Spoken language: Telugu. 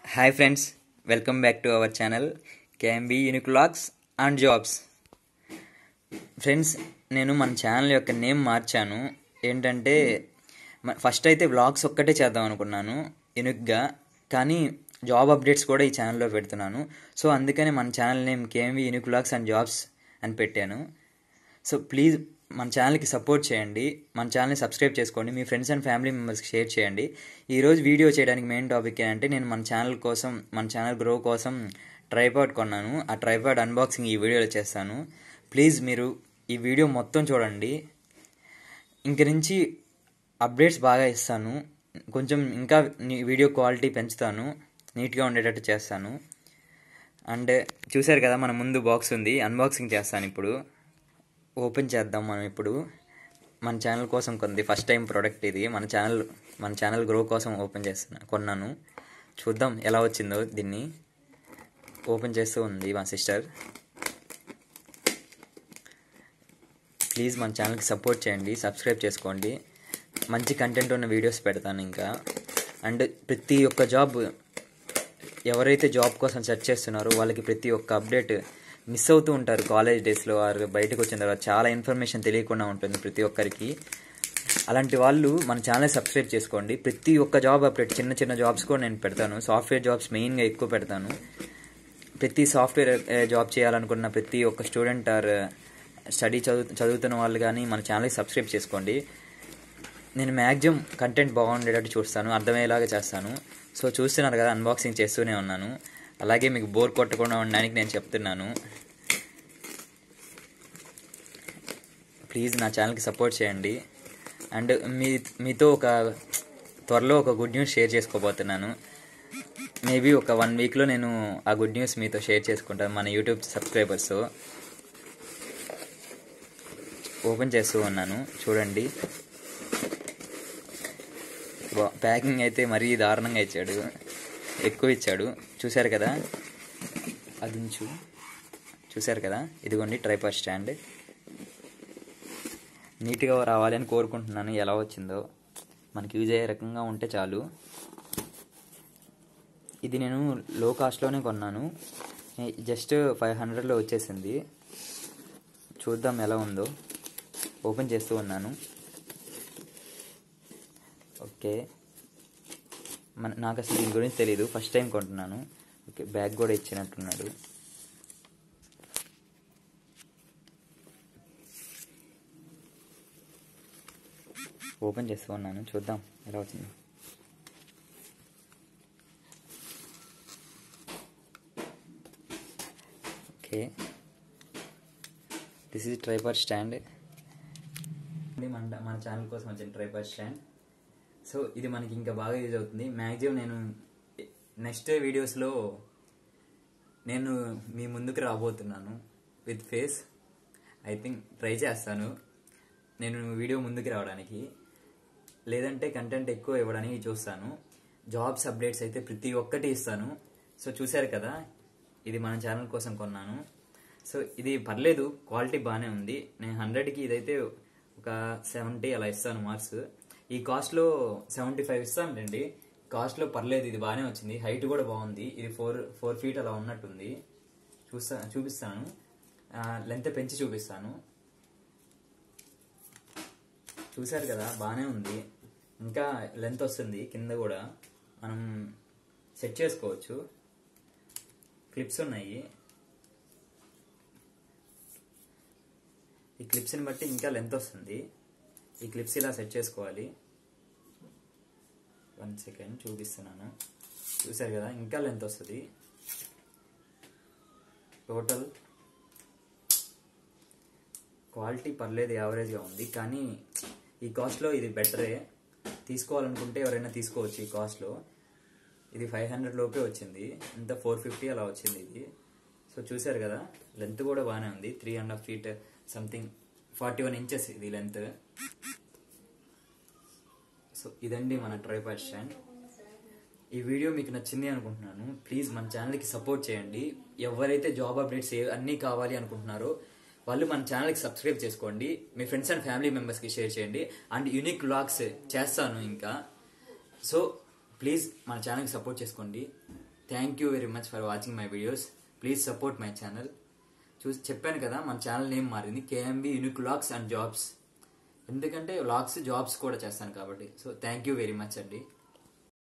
hi friends welcome back to our channel K M B unique vlogs and jobs friends నేను మన ఛానల్ యొక్క నేమ్ మార్చాను ఏంటంటే మ- ఫస్ట్ అయితే వ్లాగ్స్ ఒక్కటే చేద్దాం అనుకున్నాను యూనిక్గా కానీ జాబ్ అప్డేట్స్ కూడా ఈ ఛానల్లో పెడుతున్నాను సో అందుకని మన channel name K M V unique vlogs and jobs అని పెట్టాను సో ప్లీజ్ మన ఛానల్కి సపోర్ట్ చేయండి మన ఛానల్ని సబ్స్క్రైబ్ చేసుకోండి మీ ఫ్రెండ్స్ అండ్ ఫ్యామిలీ మెంబర్స్కి షేర్ చేయండి ఈరోజు వీడియో చేయడానికి మెయిన్ టాపిక్ ఏంటంటే నేను మన ఛానల్ కోసం మన ఛానల్ గ్రో కోసం ట్రైపాడ్ కొన్నాను ఆ ట్రైపాడ్ అన్బాక్సింగ్ ఈ వీడియోలో చేస్తాను ప్లీజ్ మీరు ఈ వీడియో మొత్తం చూడండి ఇంక నుంచి అప్డేట్స్ బాగా ఇస్తాను కొంచెం ఇంకా నీ- వీడియో క్వాలిటీ పెంచుతాను నీట్గా ఉండేటట్టు చేస్తాను అండ్ చూశారు కదా మన ముందు బాక్స్ ఉంది అన్బాక్సింగ్ చేస్తాను ఇప్పుడు ఓపెన్ చేద్దాం మనం ఇప్పుడు మన ఛానల్ కోసం కొంది ఫస్ట్ టైం ప్రోడక్ట్ ఇది మన ఛానల్ మన ఛానల్ గ్రో కోసం ఓపెన్ చేస్తున్నా కొన్నాను చూద్దాం ఎలా వచ్చిందో దీన్ని ఓపెన్ చేస్తూ ఉంది మా సిస్టర్ ప్లీజ్ మన ఛానల్కి సపోర్ట్ చేయండి సబ్స్క్రైబ్ చేసుకోండి మంచి కంటెంట్ ఉన్న వీడియోస్ పెడతాను ఇంకా అండ్ ప్రతి ఒక్క జాబ్ ఎవరైతే జాబ్ కోసం సెర్చ్ చేస్తున్నారో వాళ్ళకి ప్రతి ఒక్క అప్డేట్ మిస్ అవుతూ ఉంటారు కాలేజ్ డేస్లో వారు బయటకు వచ్చిన తర్వాత చాలా ఇన్ఫర్మేషన్ తెలియకుండా ఉంటుంది ప్రతి ఒక్కరికి అలాంటి వాళ్ళు మన ఛానల్ సబ్స్క్రైబ్ చేసుకోండి ప్రతి ఒక్క జాబ్ అప్డేట్ చిన్న చిన్న జాబ్స్ కూడా నేను పెడతాను సాఫ్ట్వేర్ జాబ్స్ మెయిన్గా ఎక్కువ పెడతాను ప్రతి సాఫ్ట్వేర్ జాబ్ చేయాలనుకున్న ప్రతి ఒక్క స్టూడెంట్ ఆర్ స్టడీ చదువు చదువుతున్న వాళ్ళు కానీ మన ఛానల్కి సబ్స్క్రైబ్ చేసుకోండి నేను మ్యాక్సిమం కంటెంట్ బాగుండేటట్టు చూస్తాను అర్థమయ్యేలాగా చేస్తాను సో చూస్తున్నారు కదా అన్బాక్సింగ్ చేస్తూనే ఉన్నాను అలాగే మీకు బోర్ కొట్టకుండా ఉండడానికి నేను చెప్తున్నాను ప్లీజ్ నా ఛానల్కి సపోర్ట్ చేయండి అండ్ మీ మీతో ఒక త్వరలో ఒక గుడ్ న్యూస్ షేర్ చేసుకోబోతున్నాను మేబీ ఒక వన్ వీక్లో నేను ఆ గుడ్ న్యూస్ మీతో షేర్ చేసుకుంటాను మన యూట్యూబ్ సబ్స్క్రైబర్స్ ఓపెన్ చేస్తూ ఉన్నాను చూడండి బా- ప్యాకింగ్ అయితే మరీ దారుణంగా ఇచ్చాడు ఎక్కువ ఇచ్చాడు చూశారు కదా అది ఉంచు చూశారు కదా ఇదిగోండి ట్రైపాడ్ స్టాండ్ నీట్గా రావాలి అని కోరుకుంటున్నాను ఎలా వచ్చిందో మనకి యూజ్ అయ్యే రకంగా ఉంటే చాలు ఇది నేను లో కాస్ట్లోనే కొన్నాను జస్ట్ ఫైవ్ హండ్రెడ్లో వచ్చేసింది చూద్దాం ఎలా ఉందో ఓపెన్ చేస్తూ ఉన్నాను ఓకే మన నాకు అసలు దీని గురించి తెలియదు ఫస్ట్ టైం కొంటున్నాను ఓకే బ్యాగ్ కూడా ఇచ్చినట్టున్నాడు ఓపెన్ చేస్తూ ఉన్నాను చూద్దాం ఎలా వచ్చింది okay this is tripod stand మన మన ఛానల్ కోసం వచ్చిన ట్రైపర్ స్టాండ్ సో ఇది మనకి ఇంకా బాగా యూజ్ అవుతుంది మ్యాక్సిమం నేను నెక్స్ట్ వీడియోస్లో నేను మీ ముందుకు రాబోతున్నాను with face I think try చేస్తాను నేను వీడియో ముందుకు రావడానికి లేదంటే కంటెంట్ ఎక్కువ ఇవ్వడానికి చూస్తాను జాబ్స్ అప్డేట్స్ అయితే ప్రతి ఒక్కటి ఇస్తాను సో చూశారు కదా ఇది మన ఛానల్ కోసం కొన్నాను సో ఇది పర్లేదు క్వాలిటీ బాగానే ఉంది నేను హండ్రెడ్కి ఇదైతే ఒక సెవెంటీ అలా ఇస్తాను మార్క్స్ ఈ కాస్ట్లో సెవెంటీ ఫైవ్ ఇస్తానులేండి కాస్ట్లో పర్లేదు ఇది బాగానే వచ్చింది హైట్ కూడా బాగుంది ఇది ఫోర్ ఫోర్ ఫీట్ అలా ఉన్నట్టుంది చూస్తా చూపిస్తాను లెంత్ పెంచి చూపిస్తాను చూశారు కదా బాగానే ఉంది ఇంకా లెంత్ వస్తుంది కింద కూడా మనం సెట్ చేసుకోవచ్చు క్లిప్స్ ఉన్నాయి ఈ క్లిప్స్ని బట్టి ఇంకా లెంత్ వస్తుంది ఈ క్లిప్స్ ఇలా సెట్ చేసుకోవాలి వన్ సెకండ్ చూపిస్తున్నాను చూశారు కదా ఇంకా లెంత్ వస్తుంది టోటల్ క్వాలిటీ పర్లేదు యావరేజ్గా ఉంది కానీ ఈ కాస్ట్లో ఇది బెటరే తీసుకోవాలనుకుంటే ఎవరైనా తీసుకోవచ్చు ఈ కాస్ట్లో ఇది ఫైవ్ హండ్రెడ్ లోపే వచ్చింది ఇంత ఫోర్ ఫిఫ్టీ అలా వచ్చింది ఇది సో చూశారు కదా లెంత్ కూడా బాగానే ఉంది three and half feet something forty one inches ఇది లెంత్ సో ఇదండి మన ట్రైపాడ్ స్టాండ్ ఈ వీడియో మీకు నచ్చింది అనుకుంటున్నాను ప్లీజ్ మన ఛానల్కి సపోర్ట్ చేయండి ఎవరైతే జాబ్ అప్డేట్స్ ఏ- అన్నీ కావాలి అనుకుంటున్నారో వాళ్ళు మన ఛానల్కి సబ్స్క్రైబ్ చేసుకోండి మీ ఫ్రెండ్స్ అండ్ ఫ్యామిలీ మెంబర్స్కి షేర్ చేయండి అండ్ యూనిక్ వ్లాగ్స్ చేస్తాను ఇంకా సో ప్లీజ్ మన ఛానల్కి సపోర్ట్ చేసుకోండి thank you very much for watching my videos please support my channel చూసి చెప్పాను కదా మన ఛానల్ నేమ్ మారింది K M B unique vlogs and jobs ఎందుకంటే లాక్స్ జాబ్స్ కూడా చేస్తాను కాబట్టి so thank you very much అండి